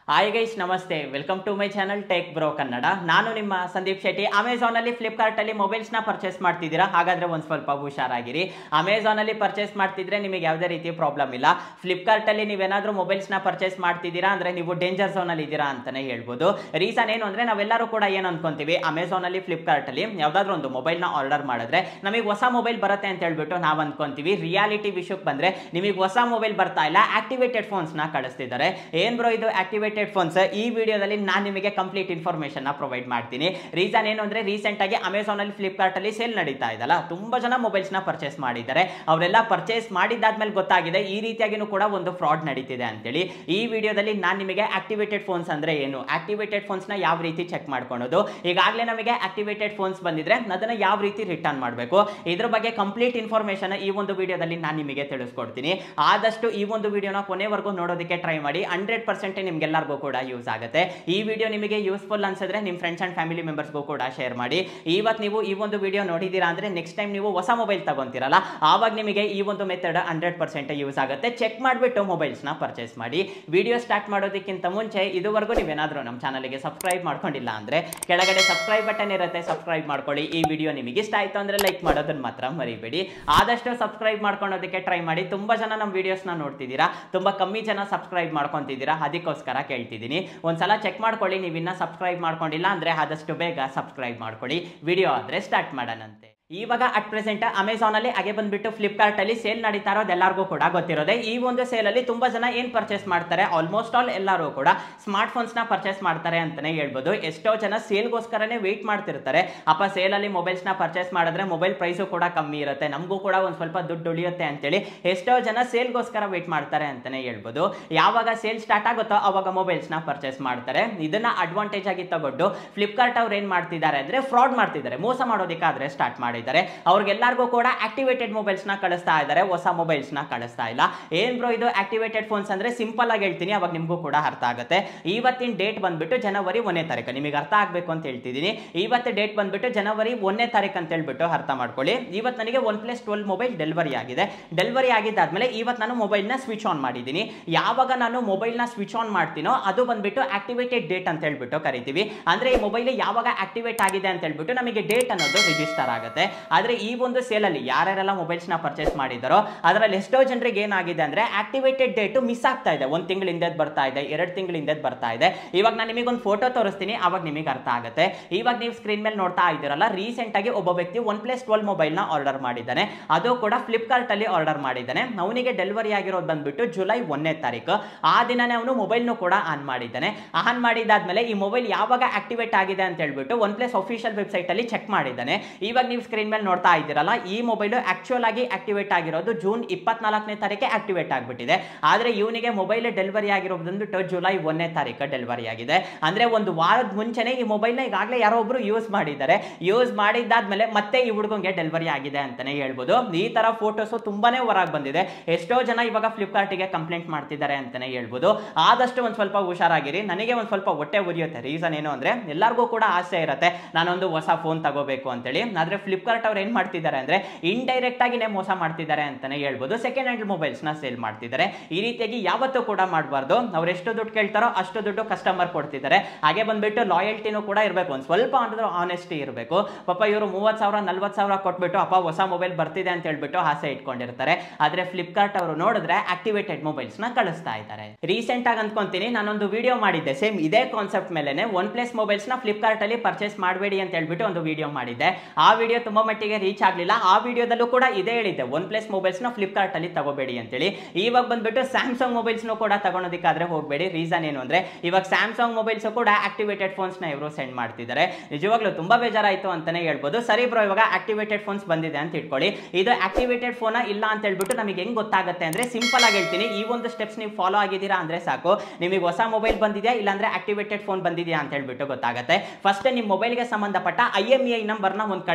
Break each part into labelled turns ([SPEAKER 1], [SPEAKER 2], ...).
[SPEAKER 1] hi guys ನಮಸ್ತೆ welcome to my channel Tech Bro Kannada ನಾನು ನಿಮ್ಮ ಸಂದೀಪ್ ಶೆಟ್ಟಿ ಅಮೆಝಾನ್ ಅಲ್ಲಿ ಫ್ಲಿಪ್ಕಾರ್ಟ್ ಅಲ್ಲಿ ಮೊಬೈಲ್ಸ್ ನ ಪರ್ಚೇಸ್ ಮಾಡ್ತಿದ್ದೀರಾ ಹಾಗಾದ್ರೆ ಒಂದ್ ಸ್ವಲ್ಪ ಹುಷಾರಾಗಿರಿ ಅಮೆಝಾನ್ ಅಲ್ಲಿ ಪರ್ಚೇಸ್ ಮಾಡ್ತಿದ್ರೆ ನಿಮಗೆ ಯಾವುದೇ ರೀತಿ ಪ್ರಾಬ್ಲಮ್ ಇಲ್ಲ ಫ್ಲಿಪ್ಕಾರ್ಟ್ ಅಲ್ಲಿ ನೀವೇನಾದ್ರೂ ಮೊಬೈಲ್ಸ್ ನ ಪರ್ಚೇಸ್ ಮಾಡ್ತಿದ್ದೀರಾ ಅಂದ್ರೆ ನೀವು ಡೇಂಜರ್ ಝೋನ್ ಅಲ್ಲಿ ಇದ್ದೀರಾ ಅಂತಾನೆ ಹೇಳ್ಬೋದು ರೀಸನ್ ಏನು ಅಂದ್ರೆ ನಾವೆಲ್ಲರೂ ಕೂಡ ಏನ್ ಅನ್ಕೊಂತೀವಿ ಅಮೆಝಾನ್ ಅಲ್ಲಿ ಫ್ಲಿಪ್ಕಾರ್ಟ್ ಅಲ್ಲಿ ಯಾವ್ದಾದ್ರು ಒಂದು ಮೊಬೈಲ್ ನ ಆರ್ಡರ್ ಮಾಡಿದ್ರೆ ನಮಗೆ ಹೊಸ ಮೊಬೈಲ್ ಬರುತ್ತೆ ಅಂತ ಹೇಳ್ಬಿಟ್ಟು ನಾವು ಅನ್ಕೊಂತೀವಿ ರಿಯಾಲಿಟಿ ವಿಷಯಕ್ಕೆ ಬಂದ್ರೆ ನಿಮಗೆ ಹೊಸ ಮೊಬೈಲ್ ಬರ್ತಾ ಇಲ್ಲ ಆಕ್ಟಿವೇಟೆಡ್ ಫೋನ್ಸ್ ನ ಕಳಿಸ್ತಿದ್ದಾರೆ ಏನ್ ಬ್ರೋ ಇದು ಆಕ್ಟಿವೇಟೆಡ್ ಫೋನ್ಸ್ ಈ ವಿಡಿಯೋದಲ್ಲಿ ನಾನು ನಿಮಗೆ ಕಂಪ್ಲೀಟ್ ಇನ್ಫಾರ್ಮೇಶನ್ ನ ಪ್ರೊವೈಡ್ ಮಾಡ್ತೀನಿ ರೀಸನ್ ಏನು ಅಂದ್ರೆ ರೀಸೆಂಟ್ ಆಗಿ ಅಮೆಝಾನ್ ಅಲ್ಲಿ ಫ್ಲಿಪ್ಕಾರ್ಟ್ ಅಲ್ಲಿ ಸೇಲ್ ನಡೀತಾ ಇದಲ್ಲ ತುಂಬಾ ಜನ ಮೊಬೈಲ್ಸ್ ನ ಪರ್ಚೇಸ್ ಮಾಡಿದ್ದಾರೆ ಅವರೆಲ್ಲ ಪರ್ಚೇಸ್ ಮಾಡಿದಾದ್ಮೇಲೆ ಗೊತ್ತಾಗಿದೆ ಈ ರೀತಿಯಾಗಿನೂ ಕೂಡ ಒಂದು ಫ್ರಾಡ್ ನಡೀತಿದೆ ಅಂತೇಳಿ ಈ ವಿಡಿಯೋದಲ್ಲಿ ನಾನು ನಿಮಗೆ ಆಕ್ಟಿವೇಟೆಡ್ ಫೋನ್ಸ್ ಅಂದ್ರೆ ಏನು ಆಕ್ಟಿವೇಟೆಡ್ ಫೋನ್ಸ್ ನ ಯಾವ ರೀತಿ ಚೆಕ್ ಮಾಡ್ಕೊಳೋದು ಈಗಾಗಲೇ ನಮಗೆ ಆಕ್ಟಿವೇಟೆಡ್ ಫೋನ್ಸ್ ಬಂದಿದ್ರೆ ಅದನ್ನ ಯಾವ ರೀತಿ ರಿಟರ್ನ್ ಮಾಡಬೇಕು ಇದ್ರ ಬಗ್ಗೆ ಕಂಪ್ಲೀಟ್ ಇನ್ಫಾರ್ಮೇಶನ್ ಈ ಒಂದು ವಿಡಿಯೋದಲ್ಲಿ ನಾನು ನಿಮಗೆ ತಿಳಿಸ್ಕೊಡ್ತೀನಿ ಆದಷ್ಟು ಈ ಒಂದು ವಿಡಿಯೋನ ಕೊನೆವರೆಗೂ ನೋಡೋದಕ್ಕೆ ಟ್ರೈ ಮಾಡಿ ಹಂಡ್ರೆಡ್ ಪರ್ಸೆಂಟ್ ನಿಮ್ಗೆಲ್ಲರಿಗೂ ಕೂಡ ಯೂಸ್ ಆಗುತ್ತೆ ಈ ವಿಡಿಯೋ ನಿಮಗೆ ಯೂಸ್ಫುಲ್ ಅನ್ಸಿದ್ರೆ ನಿಮ್ಮ ಫ್ರೆಂಡ್ಸ್ ಅಂಡ್ ಫ್ಯಾಮಿಲಿ ಮೆಂಬರ್ಸ್ಗೂ ಕೂಡ ಶೇರ್ ಮಾಡಿ ಇವತ್ತು ನೀವು ಈ ಒಂದು ವಿಡಿಯೋ ನೋಡಿದ್ದೀರಾ ಅಂದ್ರೆ ನೆಕ್ಸ್ಟ್ ಟೈಮ್ ನೀವು ಹೊಸ ಮೊಬೈಲ್ ತಗೊಂತೀರಲ್ಲ ಆವಾಗ ನಿಮಗೆ ಈ ಒಂದು ಮೆಥಡ್ ಹಂಡ್ರೆಡ್ ಪರ್ಸೆಂಟ್ ಯೂಸ್ ಆಗುತ್ತೆ ಚೆಕ್ ಮಾಡಿಬಿಟ್ಟು ಮೊಬೈಲ್ಸ್ನ ಪರ್ಚೇಸ್ ಮಾಡಿ ವಿಡಿಯೋ ಸ್ಟಾರ್ಟ್ ಮಾಡೋದಕ್ಕಿಂತ ಮುಂಚೆ ಇದುವರೆಗೂ ನೀವೇನಾದರೂ ನಮ್ಮ ಚಾನಲ್ಗೆ ಸಬ್ಸ್ಕ್ರೈಬ್ ಮಾಡ್ಕೊಂಡಿಲ್ಲ ಅಂದ್ರೆ ಕೆಳಗಡೆ ಸಬ್ಸ್ಕ್ರೈಬ್ ಬಟನ್ ಇರುತ್ತೆ ಸಬ್ಸ್ಕ್ರೈಬ್ ಮಾಡ್ಕೊಳ್ಳಿ ಈ ವಿಡಿಯೋ ನಿಮಗೆ ಇಷ್ಟ ಆಯ್ತು ಅಂದ್ರೆ ಲೈಕ್ ಮಾಡೋದನ್ನ ಮಾತ್ರ ಮರಿಬೇಡಿ ಆದಷ್ಟು ಸಬ್ಸ್ಕ್ರೈಬ್ ಮಾಡ್ಕೊಳೋದಕ್ಕೆ ಟ್ರೈ ಮಾಡಿ ತುಂಬಾ ಜನ ನಮ್ಮ ವಿಡಿಯೋಸ್ನ ನೋಡ್ತಿದ್ದೀರಾ ತುಂಬಾ ಕಮ್ಮಿ ಜನ ಸಬ್ಸ್ಕ್ರೈಬ್ ಮಾಡ್ಕೊಂತಿದ್ದೀರಾ ಅದಕ್ಕೋಸ್ಕರ ಕೇಳ್ತಿದ್ದೀನಿ ಒಂದ್ಸಲ ಚೆಕ್ ಮಾಡ್ಕೊಳ್ಳಿ ನೀವು ಇನ್ನ ಸಬ್ಸ್ಕ್ರೈಬ್ ಮಾಡ್ಕೊಂಡಿಲ್ಲ ಅಂದ್ರೆ ಆದಷ್ಟು ಬೇಗ ಸಬ್ಸ್ಕ್ರೈಬ್ ಮಾಡ್ಕೊಳ್ಳಿ ವಿಡಿಯೋ ಆದ್ರೆ ಸ್ಟಾರ್ಟ್ ಮಾಡೋಣಂತೆ ಇವಾಗ ಅಟ್ ಪ್ರೆಸೆಂಟ್ ಅಮೆಝಾನ್ ಅಲ್ಲಿ ಹಾಗೆ ಬಂದ್ಬಿಟ್ಟು ಫ್ಲಿಪ್ಕಾರ್ಟ್ ಅಲ್ಲಿ ಸೇಲ್ ನಡೀತಾ ಇರೋದು ಎಲ್ಲರಿಗೂ ಕೂಡ ಗೊತ್ತಿರೋದೆ ಈ ಒಂದು ಸೇಲ್ ಅಲ್ಲಿ ತುಂಬಾ ಜನ ಏನ್ ಪರ್ಚೇಸ್ ಮಾಡ್ತಾರೆ ಆಲ್ಮೋಸ್ಟ್ ಆಲ್ ಎಲ್ಲರೂ ಕೂಡ ಸ್ಮಾರ್ಟ್ ಫೋನ್ಸ್ ನ ಪರ್ಚೇಸ್ ಮಾಡ್ತಾರೆ ಅಂತಾನೆ ಹೇಳ್ಬೋದು ಎಷ್ಟೋ ಜನ ಸೇಲ್ಗೋಸ್ಕರನೇ ವೆಯ್ಟ್ ಮಾಡ್ತಿರ್ತಾರೆ ಅಪ್ಪ ಸೇಲ್ ಅಲ್ಲಿ ಮೊಬೈಲ್ಸ್ ನ ಪರ್ಚೇಸ್ ಮಾಡಿದ್ರೆ ಮೊಬೈಲ್ ಪ್ರೈಸು ಕೂಡ ಕಮ್ಮಿ ಇರುತ್ತೆ ನಮಗೂ ಕೂಡ ಒಂದ್ ಸ್ವಲ್ಪ ದುಡ್ಡು ಉಳಿಯುತ್ತೆ ಅಂತೇಳಿ ಎಷ್ಟೋ ಜನ ಸೇಲ್ಗೋಸ್ಕರ ವೆಯ್ಟ್ ಮಾಡ್ತಾರೆ ಅಂತಾನೆ ಹೇಳ್ಬೋದು ಯಾವಾಗ ಸೇಲ್ ಸ್ಟಾರ್ಟ್ ಆಗುತ್ತೋ ಅವಾಗ ಮೊಬೈಲ್ಸ್ ನ ಪರ್ಚೇಸ್ ಮಾಡ್ತಾರೆ ಇದನ್ನ ಅಡ್ವಾಂಟೇಜ್ ಆಗಿ ತಗೊಂಡು ಫ್ಲಿಪ್ಕಾರ್ಟ್ ಅವ್ರು ಏನ್ ಮಾಡ್ತಿದ್ದಾರೆ ಅಂದ್ರೆ ಫ್ರಾಡ್ ಮಾಡ್ತಿದ್ದಾರೆ ಮೋಸ ಮಾಡೋದಕ್ಕಾದ್ರೆ ಸ್ಟಾರ್ಟ್ ಮಾಡಿದ್ದಾರೆ ಅವ್ರಿಗೆಲ್ಲರಿಗೂ ಕೂಡ ಆಕ್ಟಿವೇಟೆಡ್ ಮೊಬೈಲ್ಸ್ ನ ಕಳಿಸ್ತಾ ಇದ್ದಾರೆ ಹೊಸ ಮೊಬೈಲ್ಸ್ ನ ಕಳಿಸ್ತಾ ಇಲ್ಲ ಏನ್ ಬ್ರೋ ಇದು ಆಕ್ಟಿವೇಟೆಡ್ ಫೋನ್ಸ್ ಅಂದ್ರೆ ಸಿಂಪಲ್ ಆಗಿ ಹೇಳ್ತೀನಿ ಅವಾಗ ನಿಮ್ಗೂ ಕೂಡ ಅರ್ಥ ಆಗುತ್ತೆ ಇವತ್ತಿನ ಡೇಟ್ ಬಂದ್ಬಿಟ್ಟು ಜನವರಿ ಒಂದನೇ ತಾರೀಕು ನಿಮಗೆ ಅರ್ಥ ಆಗ್ಬೇಕು ಅಂತ ಹೇಳ್ತಿದ್ದೀನಿ ಇವತ್ತು ಡೇಟ್ ಬಂದ್ಬಿಟ್ಟು ಜನವರಿ ಒಂದನೇ ತಾರೀಕು ಅಂತ ಹೇಳ್ಬಿಟ್ಟು ಅರ್ಥ ಮಾಡ್ಕೊಳ್ಳಿ ಇವತ್ತು ನನಗೆ OnePlus twelve mobile delivery ಆಗಿದೆ ಡೆಲಿವರಿ ಆಗಿದ್ದಾದ್ಮೇಲೆ ಇವತ್ತು ನಾನು ಮೊಬೈಲ್ ನ ಸ್ವಿಚ್ ಆನ್ ಮಾಡಿದ್ದೀನಿ ಯಾವಾಗ ನಾನು ಮೊಬೈಲ್ ನ ಸ್ವಿಚ್ ಆನ್ ಮಾಡ್ತೀನೋ ಅದು ಬಂದ್ಬಿಟ್ಟು ಆಕ್ಟಿವೇಟೆಡ್ ಡೇಟ್ ಅಂತ ಹೇಳ್ಬಿಟ್ಟು ಕರಿತೀವಿ ಅಂದ್ರೆ ಈ ಮೊಬೈಲ್ ಯಾವಾಗ ಆಕ್ಟಿವೇಟ್ ಆಗಿದೆ ಅಂತ ಹೇಳ್ಬಿಟ್ಟು ನಮಗೆ ಡೇಟ್ ಅನ್ನೋದು ರಿಜಿಸ್ಟರ್ ಆಗುತ್ತೆ ಆದ್ರೆ ಈ ಒಂದು ಸೇಲ್ ಅಲ್ಲಿ ಯಾರ್ಯಾರೆಲ್ಲ ಮೊಬೈಲ್ಸ್ ನ ಪರ್ಚೇಸ್ ಮಾಡಿದಾರೋ ಅದರಲ್ಲಿ ಎಷ್ಟೋ ಜನರಿಗೆ ಏನಾಗಿದೆ ಅಂದ್ರೆ ಆಕ್ಟಿವೇಟೆಡ್ ಡೇಟ್ ಮಿಸ್ ಆಗ್ತಾ ಇದೆ ಒಂದ್ ತಿಂಗಳ ಹಿಂದೆದ್ ಬರ್ತಾ ಇದೆ ಎರಡು ತಿಂಗಳ ಹಿಂದೆದ್ ಬರ್ತಾ ಇದೆ ಇವಾಗ ನಾನು ನಿಮಗೆ ಒಂದು ಫೋಟೋ ತೋರಿಸ್ತೀನಿ ಅವಾಗ ನಿಮಗೆ ಅರ್ಥ ಆಗುತ್ತೆ ಇವಾಗ ನೀವು ಸ್ಕ್ರೀನ್ ಮೇಲೆ ನೋಡ್ತಾ ಇದ್ದೀರಲ್ಲ ರೀಸೆಂಟ್ ಆಗಿ ಒಬ್ಬ ವ್ಯಕ್ತಿ ಒನ್ ಪ್ಲಸ್ ಟ್ವೆಲ್ ಮೊಬೈಲ್ ನ ಆರ್ಡರ್ ಮಾಡಿದ್ದಾನೆ ಅದು ಕೂಡ ಫ್ಲಿಪ್ಕಾರ್ಟ್ ಅಲ್ಲಿ ಆರ್ಡರ್ ಮಾಡಿದ್ದಾನೆ ಅವನಿಗೆ ಡೆಲಿವರಿ ಆಗಿರೋದು ಬಂದ್ಬಿಟ್ಟು ಜುಲೈ ಒಂದನೇ ತಾರೀಕು ಆ ದಿನನೇ ಅವನು ಮೊಬೈಲ್ನು ಕೂಡ ಆನ್ ಮಾಡಿದ್ದಾನೆ ಆನ್ ಮಾಡಿದಾದ್ಮೇಲೆ ಈ ಮೊಬೈಲ್ ಯಾವಾಗ ಆಕ್ಟಿವೇಟ್ ಆಗಿದೆ ಅಂತ ಹೇಳ್ಬಿಟ್ಟು ಒನ್ ಪ್ಲಸ್ ಅಫಿಷಿಯಲ್ ವೆಬ್ಸೈಟ್ ಅಲ್ಲಿ ಚೆಕ್ ಮಾಡಿದ್ದಾನೆ ಇವಾಗ ನೀವು ಸ್ಕ್ರೀನ್ ಮೇಲೆ ನೋಡ್ತಾ ಇದ್ದೀರಲ್ಲ ಈ ಮೊಬೈಲ್ ಆಕ್ಚುಯಲ್ ಆಗಿ ಆಕ್ಟಿವೇಟ್ ಆಗಿರೋದು ಜೂನ್ ಇಪ್ಪತ್ನಾಲ್ಕನೇ ತಾರೀಕೆ ಆಕ್ಟಿವೇಟ್ ಆಗಿಬಿಟ್ಟಿದೆ ಆದ್ರೆ ಇವನಿಗೆ ಮೊಬೈಲ್ ಡೆಲಿವರಿ ಆಗಿರೋದು ಬಂದ್ಬಿಟ್ಟು ಜುಲೈ ಒಂದನೇ ತಾರೀಕು ಡೆಲಿವರಿ ಆಗಿದೆ ಅಂದ್ರೆ ಒಂದು ವಾರದ ಮುಂಚೆನೆ ಈ ಮೊಬೈಲ್ನ ಈಗಾಗಲೇ ಯಾರೋ ಒಬ್ರು ಯೂಸ್ ಮಾಡಿದ್ದಾರೆ ಯೂಸ್ ಮಾಡಿದ್ದಾದ್ಮೇಲೆ ಮತ್ತೆ ಈ ಹುಡುಗಂಗೆ ಡೆಲಿವರಿ ಆಗಿದೆ ಅಂತಾನೆ ಹೇಳ್ಬೋದು ಈ ತರ ಫೋಟೋಸ್ ತುಂಬಾನೇ ಹೊರಗೆ ಬಂದಿದೆ ಎಷ್ಟೋ ಜನ ಇವಾಗ ಫ್ಲಿಪ್ಕಾರ್ಟಿಗೆ ಕಂಪ್ಲೇಂಟ್ ಮಾಡ್ತಿದ್ದಾರೆ ಅಂತಾನೆ ಹೇಳ್ಬೋದು ಆದಷ್ಟು ಒಂದ್ ಸ್ವಲ್ಪ ಹುಷಾರಾಗಿರಿ ನನಗೆ ಒಂದ್ ಸ್ವಲ್ಪ ಹೊಟ್ಟೆ ಉರಿಯುತ್ತೆ ರೀಸನ್ ಏನು ಅಂದ್ರೆ ಎಲ್ಲರಿಗೂ ಕೂಡ ಆಸೆ ಇರುತ್ತೆ ನಾನೊಂದು ಹೊಸ ಫೋನ್ ತಗೋಬೇಕು ಅಂತೇಳಿ ಆದ್ರೆ ಫ್ಲಿಪ್ಕಾರ್ಟ್ ಅವ್ರು ಏನ್ ಮಾಡ್ತಿದ್ದಾರೆ ಅಂದ್ರೆ ಇಂಡೈರೆಕ್ಟ್ ಆಗಿನೇ ಮೋಸ ಮಾಡ್ತಿದ್ದಾರೆ ಅಂತಾನೆ ಹೇಳ್ಬೋದು ಸೆಕೆಂಡ್ ಹ್ಯಾಂಡ್ ಮೊಬೈಲ್ಸ್ ನ ಸೇಲ್ ಮಾಡ್ತಿದ್ದಾರೆ ಈ ರೀತಿಯಾಗಿ ಯಾವತ್ತೂ ಕೂಡ ಮಾಡಬಾರ್ದು ಅವ್ರು ಎಷ್ಟು ದುಡ್ಡು ಕೇಳ್ತಾರೋ ಅಷ್ಟು ದುಡ್ಡು ಕಸ್ಟಮರ್ ಕೊಡ್ತಿದ್ದಾರೆ ಹಾಗೆ ಬಂದ್ಬಿಟ್ಟು ಲಾಯಲ್ಟಿನೂ ಕೂಡ ಇರಬೇಕು ಒಂದು ಸ್ವಲ್ಪ ಅಂದ್ರೆ ಆನೆಸ್ಟಿ ಇರಬೇಕು ಪಾಪ ಇವರು ಮೂವತ್ತು ಸಾವಿರ ನಲ್ವತ್ತು ಸಾವಿರ ಕೊಟ್ಬಿಟ್ಟು ಅಪ್ಪ ಹೊಸ ಮೊಬೈಲ್ ಬರ್ತಿದೆ ಅಂತ ಹೇಳ್ಬಿಟ್ಟು ಆಸೆ ಇಟ್ಕೊಂಡಿರ್ತಾರೆ ಆದ್ರೆ ಫ್ಲಿಪ್ಕಾರ್ಟ್ ಅವರು ನೋಡಿದ್ರೆ ಆಕ್ಟಿವೇಟೆಡ್ ಮೊಬೈಲ್ಸ್ ನ ಕಳಿಸ್ತಾ ಇದ್ದಾರೆ ರೀಸೆಂಟ್ ಆಗಿ ಅನ್ಕೊಂತೀನಿ ನಾನೊಂದು ವಿಡಿಯೋ ಮಾಡಿದ್ದೆ ಸೇಮ್ ಇದೇ ಕಾನ್ಸೆಪ್ಟ್ ಮೇಲೆ ಒನ್ ಪ್ಲಸ್ ಮೊಬೈಲ್ಸ್ ನ ಫ್ಲಿಪ್ಕಾರ್ಟ್ ಅಲ್ಲಿ ಪರ್ಚೇಸ್ ಮಾಡಬೇಡಿ ಅಂತ ಹೇಳ್ಬಿಟ್ಟು ಒಂದು ವಿಡಿಯೋ ಮಾಡಿದ್ದೆ ಆ ವಿಡಿಯೋ ತುಂಬಾ ಮಟ್ಟಿಗೆ ರೀಚ್ ಆಗಲಿಲ್ಲ ಆ ವಿಡಿಯೋದಲ್ಲೂ ಕೂಡ ಇದೇ ಹೇಳಿದ್ದೆ ಒನ್ ಪ್ಲಸ್ ಮೊಬೈಲ್ಸ್ ನ ಫ್ಲಿಪ್ಕಾರ್ಟ್ ಅಲ್ಲಿ ತಗೋಬೇಡಿ ಅಂತೇಳಿ ಇವಾಗ ಬಂದ್ಬಿಟ್ಟು ಸ್ಯಾಮ್ಸಂಗ್ ಮೊಬೈಲ್ಸ್ ಕೂಡ ತಗೊಳೋದಕ್ಕಾದ್ರೆ ಹೋಗಬೇಡಿ ರೀಸನ್ ಏನು ಅಂದ್ರೆ ಇವಾಗ ಸ್ಯಾಮ್ಸಂಗ್ ಮೊಬೈಲ್ಸ್ ಕೂಡ ಆಕ್ಟಿವೇಟೆಡ್ ಫೋನ್ಸ್ ನ ಇವರು ಸೆಂಡ್ ಮಾಡ್ತಿದ್ದಾರೆ ನಿಜವಾಗ್ಲೂ ತುಂಬಾ ಬೇಜಾರಾಯ್ತು ಅಂತಾನೆ ಹೇಳ್ಬೋದು ಸರಿ ಬ್ರೋ ಇವಾಗ ಆಕ್ಟಿವೇಟೆಡ್ ಫೋನ್ಸ್ ಬಂದಿದೆ ಅಂತ ಇಟ್ಕೊಳ್ಳಿ ಇದು ಆಕ್ಟಿವೇಟೆಡ್ ಫೋನ್ ಇಲ್ಲ ಅಂತ ಹೇಳ್ಬಿಟ್ಟು ನಮಗೆ ಹೆಂಗ್ ಗೊತ್ತಾಗುತ್ತೆ ಅಂದ್ರೆ ಸಿಂಪಲ್ ಆಗಿ ಹೇಳ್ತೀನಿ ಈ ಒಂದು ಸ್ಟೆಪ್ಸ್ ನೀವು ಫಾಲೋ ಆಗಿದ್ದೀರಾ ಅಂದ್ರೆ ಸಾಕು ನಿಮಗೆ ಹೊಸ ಮೊಬೈಲ್ ಬಂದಿದೆಯಾ ಇಲ್ಲಾಂದ್ರೆ ಆಕ್ಟಿವೇಟೆಡ್ ಫೋನ್ ಬಂದಿದೆಯಾ ಅಂತ ಹೇಳ್ಬಿಟ್ಟು ಗೊತ್ತಾಗುತ್ತೆ ಫಸ್ಟ್ ನಿಮ್ಮ ಮೊಬೈಲ್ಗೆ ಸಂಬಂಧಪಟ್ಟ ಐ ಎಂ ಐ ನಂಬರ್ನ ಒಂದ್ ಕಡೆ ಬರ್ದಿಟ್ಕೊಳ್ಳಿ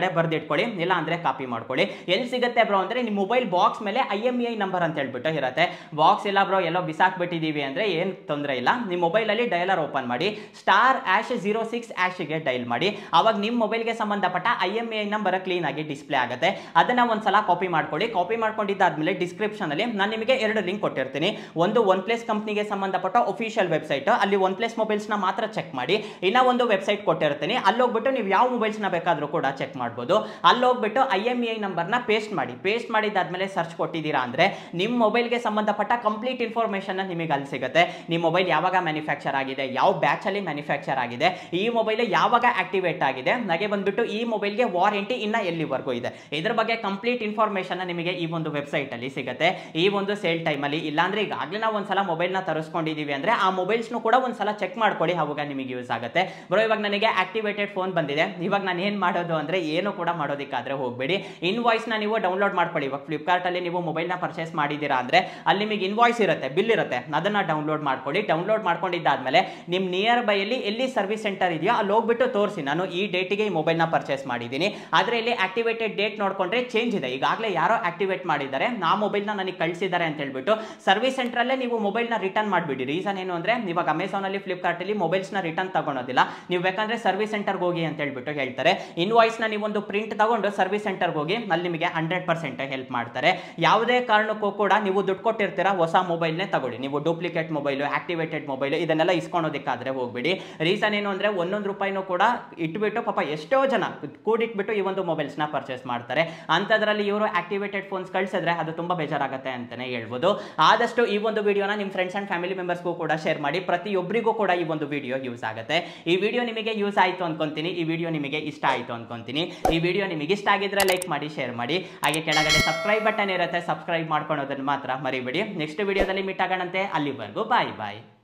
[SPEAKER 1] ಇಟ್ಕೊಳ್ಳಿ ಇಲ್ಲ ಅಂದ್ರೆ ಕಾಪಿ ಮಾಡ್ಕೊಳ್ಳಿ ಎಲ್ಲಿ ಸಿಗುತ್ತೆ ಬ್ರೋ ಅಂದ್ರೆ ನಿಮ್ಮ ಮೊಬೈಲ್ ಬಾಕ್ಸ್ ಮೇಲೆ ಐ ಎಮ್ ಐ ನಂಬರ್ ಅಂತ ಹೇಳ್ಬಿಟ್ಟು ಇರುತ್ತೆ ಬಾಕ್ಸ್ ಇಲ್ಲ ಬ್ರೋ ಎಲ್ಲೋ ಬಿಸಾಕ್ಬಿಟ್ಟಿದೀವಿ ಅಂದ್ರೆ ಏನು ತೊಂದರೆ ಇಲ್ಲ ನಿಮ್ಮ ಮೊಬೈಲಲ್ಲಿ ಡೈಲರ್ ಓಪನ್ ಮಾಡಿ ಸ್ಟಾರ್ ಆಶ್ ಜೀರೋ ಸಿಕ್ಸ್ ಆಶ್ಗೆ ಡೈಲ್ ಮಾಡಿ ಅವಾಗ ನಿಮ್ಮ ಮೊಬೈಲ್ಗೆ ಸಂಬಂಧಪಟ್ಟ I M I number clean ಆಗಿ ಡಿಸ್ಪ್ಲೇ ಆಗುತ್ತೆ ಅದನ್ನ ಒಂದ್ಸಲ ಕಾಪಿ ಮಾಡ್ಕೊಳ್ಳಿ ಕಾಪಿ ಮಾಡ್ಕೊಂಡಿದ್ದಾದ್ಮೇಲೆ ಡಿಸ್ಕ್ರಿಪ್ಷನ್ ಅಲ್ಲಿ ನಾನು ನಿಮಗೆ ಎರಡು ಲಿಂಕ್ ಕೊಟ್ಟಿರ್ತೀನಿ ಒಂದು ಒನ್ ಪ್ಲಸ್ ಕಂಪ್ನಿಗೆ ಸಂಬಂಧಪಟ್ಟ ಒಫಿಷಿಯಲ್ ವೆಬ್ಸೈಟ್ ಅಲ್ಲಿ ಒನ್ ಪ್ಲಸ್ ಮೊಬೈಲ್ಸ್ನ ಮಾತ್ರ ಚೆಕ್ ಮಾಡಿ ಇನ್ನ ಒಂದು ವೆಬ್ಸೈಟ್ ಕೊಟ್ಟಿರ್ತೀನಿ ಅಲ್ಲಿ ಹೋಗ್ಬಿಟ್ಟು ನೀವು ಯಾವ ಮೊಬೈಲ್ಸ್ನ ಬೇಕಾದರೂ ಕೂಡ ಚೆಕ್ ಮಾಡ್ಬೋದು ಅಲ್ಲಿ ಹೋಗ್ಬಿಟ್ಟು ಐ ಎಮ್ ಐ ನಂಬರ್ನ ಪೇಸ್ಟ್ ಮಾಡಿ ಪೇಸ್ಟ್ ಮಾಡಿದ್ದಾದ್ಮೇಲೆ ಸರ್ಚ್ ಕೊಟ್ಟಿದ್ದೀರಾ ಅಂದ್ರೆ ನಿಮ್ಮ ಮೊಬೈಲ್ಗೆ ಸಂಬಂಧಪಟ್ಟ ಕಂಪ್ಲೀಟ್ ಇನ್ಫಾರ್ಮೇಷನ್ ನಿಮಗೆ ಅಲ್ಲಿ ಸಿಗುತ್ತೆ ನಿಮ್ಮ ಮೊಬೈಲ್ ಯಾವಾಗ ಮ್ಯಾನುಫ್ಯಾಕ್ಚರ್ ಆಗಿದೆ ಯಾವ ಬ್ಯಾಚ್ ಅಲ್ಲಿ ಮ್ಯಾನುಫ್ಯಾಕ್ಚರ್ ಆಗಿದೆ ಈ ಮೊಬೈಲ್ ಯಾವಾಗ ಆಕ್ಟಿವೇಟ್ ಆಗಿದೆ ನನಗೆ ಬಂದ್ಬಿಟ್ಟು ಈ ಮೊಬೈಲ್ಗೆ ವಾರಂಟಿ ಇನ್ನ ಎಲ್ಲಿವರೆಗೂ ಇದೆ ಇದ್ರ ಬಗ್ಗೆ ಕಂಪ್ಲೀಟ್ ಇನ್ಫಾರ್ಮೇಷನ್ ನಿಮಗೆ ಈ ಒಂದು ವೆಬ್ಸೈಟ್ ಅಲ್ಲಿ ಸಿಗುತ್ತೆ ಈ ಒಂದು ಸೇಲ್ ಟೈಮಲ್ಲಿ ಇಲ್ಲಾಂದ್ರೆ ಈಗಾಗಲೇ ನಾವು ಒಂದ್ಸಲ ಮೊಬೈಲ್ನ ತರಿಸ್ಕೊಂಡಿದೀವಿ ಅಂದ್ರೆ ಆ ಮೊಬೈಲ್ಸ್ನು ಕೂಡ ಒಂದ್ಸಲ ಚೆಕ್ ಮಾಡ್ಕೊಳ್ಳಿ ಅವಾಗ ನಿಮಗೆ ಯೂಸ್ ಆಗುತ್ತೆ ಬ್ರೋ ಇವಾಗ ನನಗೆ ಆಕ್ಟಿವೇಟೆಡ್ ಫೋನ್ ಬಂದಿದೆ ಇವಾಗ ನಾನು ಏನು ಮಾಡೋದು ಅಂದ್ರೆ ಏನು ಕೂಡ ಮಾಡೋದಕ್ಕಾದ್ರೆ ಹೋಗಬೇಡಿ ಇನ್ವಾಯ್ಸ್ನ ನೀವು ಡೌನ್ಲೋಡ್ ಮಾಡ್ಕೊಳ್ಳಿ ಇವಾಗ ಫ್ಲಿಪ್ಕಾರ್ಟ್ ಅಲ್ಲಿ ನೀವು ಮೊಬೈಲ್ನ ಪರ್ಚೇಸ್ ಮಾಡಿದ್ದೀರಾ ಅಂದ್ರೆ ಅಲ್ಲಿ ನಿಮಗೆ ಇನ್ವಾಯ್ಸ್ ಇರುತ್ತೆ ಬಿಲ್ ಇರುತ್ತೆ ಅದನ್ನ ಡೌನ್ಲೋಡ್ ಮಾಡ್ಕೊಳ್ಳಿ ಡೌನ್ಲೋಡ್ ಮಾಡ್ಕೊಂಡಿದ್ದಾದ್ಮೇಲೆ ನಿಮ್ಮ ನಿಯರ್ ಬೈ ಅಲ್ಲಿ ಎಲ್ಲಿ ಸರ್ವಿಸ್ ಸೆಂಟರ್ ಇದೆಯೋ ಅಲ್ಲಿ ಹೋಗ್ಬಿಟ್ಟು ತೋರಿಸಿ ನಾನು ಈ ಡೇಟಿಗೆ ಈ ಮೊಬೈಲ್ನ ಪರ್ಚೇಸ್ ಮಾಡಿದ್ದೀನಿ ಆದರೆ ಇಲ್ಲಿ ಆಕ್ಟಿವೇಟೆಡ್ ಡೇಟ್ ನೋಡ್ಕೊಂಡ್ರೆ ಚೇಂಜ್ ಇದೆ ಈಗಾಗಲೇ ಯಾರೋ ಆಕ್ಟಿವೇಟ್ ಮಾಡಿದ್ದಾರೆ ನಾ ಮೊಬೈಲ್ನ ನನಗೆ ಕಳಿಸಿದ್ದಾರೆ ಅಂತ ಹೇಳ್ಬಿಟ್ಟು ಸರ್ವಿಸ್ ಸೆಂಟ್ರಲ್ಲೇ ನೀವು ಮೊಬೈಲ್ನ ರಿಟರ್ನ್ ಮಾಡಿಬಿಡಿ ರೀಸನ್ ಏನು ಅಂದರೆ ಇವಾಗ ಅಮೆಝಾನಲ್ಲಿ ಫ್ಲಿಪ್ಕಾರ್ಟಲ್ಲಿ ಮೊಬೈಲ್ಸ್ನ ರಿಟರ್ನ್ ತಗೊಳೋದಿಲ್ಲ ನೀವು ಬೇಕಂದ್ರೆ ಸರ್ವಿಸ್ ಸೆಂಟರ್ಗೆ ಹೋಗಿ ಅಂತ ಹೇಳ್ಬಿಟ್ಟು ಹೇಳ್ತಾರೆ ಇನ್ವಾಯ್ಸ್ನ ನೀವೊಂದು ಪ್ರಿಂಟ್ ತಗೊಂಡು ಸರ್ವಿಸ್ ಸೆಂಟರ್ಗೆ ಹೋಗಿ ಅಲ್ಲಿ ನಿಮಗೆ ಹಂಡ್ರೆಡ್ ಪರ್ಸೆಂಟ್ ಹೆಲ್ಪ್ ಮಾಡ್ತಾರೆ ಯಾವುದೇ ಕಾರಣಕ್ಕೂ ಕೂಡ ನೀವು ದುಡ್ಡು ಕೊಟ್ಟಿರ್ತೀರಾ ಹೊಸ ಮೊಬೈಲ್ನೇ ತಗೊಳ್ಳಿ ನೀವು ಡೂಪ್ಲಿಕೇಟ್ ಮೊಬೈಲು ಆಕ್ಟಿವೇಟೆಡ್ ಮೊಬೈಲು ಇದನ್ನೆಲ್ಲ ಇಸ್ಕೊಳೋದಕ್ಕಾದ್ರೆ ಹೋಗ್ಬಿಡಿ ರೀಸನ್ ಏನು ಅಂದರೆ ಒಂದೊಂದು ರೂಪಾಯಿನೂ ಕೂಡ ಇಟ್ಬಿಟ್ಟು ಪಾಪ ಎಷ್ಟೋ ಜನ ಕೂಡಿಟ್ಬಿಟ್ಟು ಈ ಒಂದು ಮೊಬೈಲ್ಸ್ನ ಪರ್ಚೇಸ್ ಮಾಡ್ತಾರೆ ಅಂಥದ್ರಲ್ಲಿ ಇವರು ಆಕ್ಟಿವೇಟೆಡ್ ಫೋನ್ಸ್ ಕಳಿಸಿದ್ರೆ ಅದು ತುಂಬ ಬೇಜಾರಾಗುತ್ತೆ ಅಂತಲೇ ಹೇಳ್ಬೋದು ಆದಷ್ಟು ಈ ಒಂದು ವಿಡಿಯೋನ ನಿಮ್ಮ ಫ್ರೆಂಡ್ಸ್ ಆ್ಯಂಡ್ ಫ್ಯಾಮಿಲಿ ಮೆಂಬರ್ಸ್ಗೂ ಕೂಡ ಶೇರ್ ಮಾಡಿ ಪ್ರತಿಯೊಬ್ಬರಿಗೂ ಕೂಡ ಈ ಒಂದು ವಿಡಿಯೋ ಯೂಸ್ ಆಗುತ್ತೆ ಈ ವಿಡಿಯೋ ನಿಮಗೆ ಯೂಸ್ ಆಯಿತು ಅನ್ಕೊಂತೀನಿ ಈ ವಿಡಿಯೋ ನಿಮಗೆ ಇಷ್ಟ ಆಯಿತು ಅನ್ಕೊಂತೀನಿ ಈ ವಿಡಿಯೋ ನಿಮಗೆ ಇಷ್ಟ ಆಗಿದ್ರೆ ಲೈಕ್ ಮಾಡಿ ಶೇರ್ ಮಾಡಿ ಹಾಗೆ ಕೆಳಗಡೆ ಸಬ್ಸ್ಕ್ರೈಬ್ ಬಟನ್ ಇರುತ್ತೆ ಸಬ್ಸ್ಕ್ರೈಬ್ ಮಾಡ್ಕೊಳೋದನ್ನು ಮಾತ್ರ ಮರಿಬೇಡಿ ನೆಕ್ಸ್ಟ್ ವಿಡಿಯೋದಲ್ಲಿ ಮೀಟ್ ಆಗೋಣಂತೆ ಅಲ್ಲಿವರೆಗೂ ಬಾಯ್ ಬಾಯ್